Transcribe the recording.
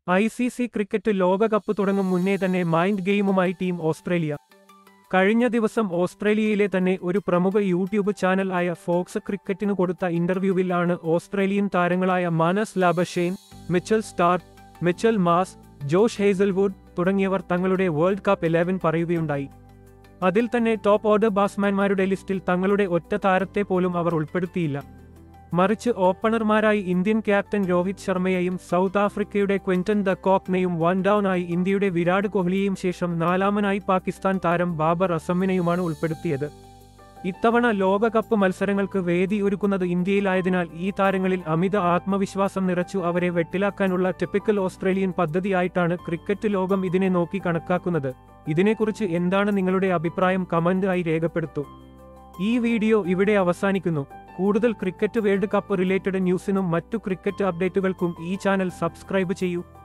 I C C cricket ലോകകപ്പ് തുടങ്ങും മുന്നേ തന്നെ മൈൻഡ് ഗെയിമുമായി ടീം ഓസ്ട്രേലിയ കഴിഞ്ഞ ദിവസം ഓസ്ട്രേലിയയിലെ തന്നെ ഒരു പ്രമുഖ യൂട്യൂബ് ചാനൽ ആയ ഫോക്സ് ക്രിക്കറ്റിന് കൊടുത്ത ഇന്റർവ്യൂവിലാണ് ഓസ്ട്രേലിയൻ താരങ്ങളായ Marnus Labuschagne Mitchell Starc Mitchell Marsh Josh Hazlewood തുടങ്ങിയവർ തങ്ങളുടെ വേൾഡ് കപ്പ് ഇലവൻ പറയുകയുണ്ടായി അതിൽ തന്നെ ടോപ്പ് ഓർഡർ ബാറ്റ്സ്മാൻമാരുടെ ലിസ്റ്റിൽ തങ്ങളുടെ ഒറ്റ താരത്തെ പോലും അവർ ഉൾപ്പെടുത്തിയില്ല മറിച്ച് ഓപ്പണർമാരായി ഇന്ത്യൻ ക്യാപ്റ്റൻ രോഹിത് ശർമ്മയെയും സൗത്ത് ആഫ്രിക്കയുടെ ക്വിന്റൻ ദ കോക്നെയും വൺ ഡൗൺ ആയി ഇന്ത്യയുടെ വിരാട് കോഹ്ലിയെയും ശേഷം നാലാമനായി പാകിസ്ഥാൻ താരം ബാബർ അസമിനെയുമാണ് ഉൾപ്പെടുത്തിയത് ഇത്തവണ ലോകകപ്പ് മത്സരങ്ങൾക്ക് വേദി ഒരുക്കുന്നത് ഇന്ത്യയിലായതിനാൽ ഈ താരങ്ങളിൽ അമിത ആത്മവിശ്വാസം നിറച്ചു അവരെ വെട്ടിലാക്കാനുള്ള ടിപ്പിക്കൽ ഓസ്ട്രേലിയൻ പദ്ധതിയായിട്ടാണ് ക്രിക്കറ്റ് ലോകം ഇതിനെ നോക്കി കണക്കാക്കുന്നത് ഇതിനെക്കുറിച്ച് എന്താണ് നിങ്ങളുടെ അഭിപ്രായം കമന്റ് ആയി രേഖപ്പെടുത്തൂ ഈ വീഡിയോ ഇവിടെ അവസാനിക്കുന്നു കൂടുതൽ ക്രിക്കറ്റ് വേൾഡ് കപ്പ് റിലേറ്റഡ് ന്യൂസിനും മറ്റു ക്രിക്കറ്റ് അപ്ഡേറ്റുകൾക്കും ഈ ചാനൽ സബ്സ്ക്രൈബ് ചെയ്യൂ